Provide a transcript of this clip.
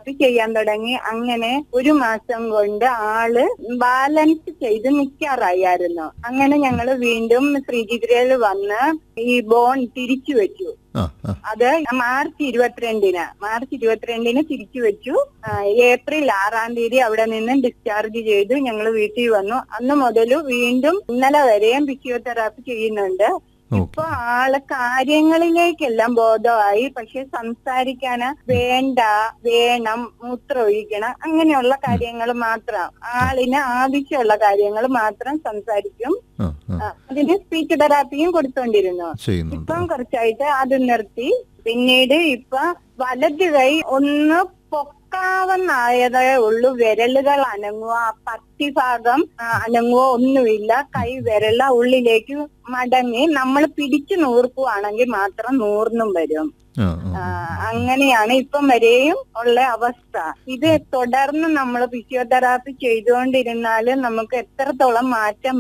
physiotherapy ചെയ്യാൻ തുടങ്ങി അങ്ങനെ ഒരു മാസം കൊണ്ട് ആള് ബാലൻസ് ചെയ്ത് നിൽക്കാറായിരുന്നു അങ്ങനെ ഞങ്ങൾ വീണ്ടും ശ്രീചിത്രയിൽ വന്ന് ഈ ബോൺ തിരിച്ചു വെച്ചു ആ ആ അത് മാർച്ച് ഇരുപത്തിരണ്ടിന് മാർച്ച് ഇരുപത്തിരണ്ടിന് തിരിച്ചു വെച്ചു ആ, ഏപ്രിൽ ആറാം തീയതി അവിടെ നിന്ന് ഡിസ്ചാർജ് ചെയ്തു ഞങ്ങൾ വീട്ടിൽ വന്നു അന്ന് മുതൽ വീണ്ടും ഇന്നലെ വരെയും ഫിസിയോതെറാപ്പി ചെയ്യുന്നുണ്ട് ഓക്കെ ഇപ്പൊ ആള് കാര്യങ്ങളിലേക്കെല്ലാം ബോധമായി പക്ഷെ സംസാരിക്കാന് വേണ്ട വേണം മൂത്രം ഒഴിക്കണം അങ്ങനെയുള്ള കാര്യങ്ങൾ മാത്രം ആളിന് ആവശ്യമുള്ള കാര്യങ്ങൾ മാത്രം സംസാരിക്കും ആ ആ ആ, അതിന് സ്പീച്ച് തെറാപ്പിയും കൊടുത്തോണ്ടിരുന്നു ചെയ്യുന്നുണ്ട് ഇപ്പം കുറച്ചായിട്ട് അത് നിർത്തി പിന്നീട് ഇപ്പൊ വലത് കൈ ഒന്ന് പൊക്കാവുന്നായതേ ഉള്ളൂ വിരലുകൾ അനങ്ങുക പത്തിഭാഗം ആ, അനങ്ങുക ഒന്നുമില്ല കൈ വിരല ഉള്ളിലേക്ക് മടങ്ങി നമ്മൾ പിടിച്ചു നൂർക്കുവാണെങ്കിൽ മാത്രം നൂർന്നും വരും ആ ആ, ആ അങ്ങനെയാണ് ഇപ്പം വരെയും ഉള്ള അവസ്ഥ ഇത് തുടർന്ന് നമ്മൾ ഫിസിയോതെറാപ്പി ചെയ്തുകൊണ്ടിരുന്നാൽ നമുക്ക് എത്രത്തോളം മാറ്റം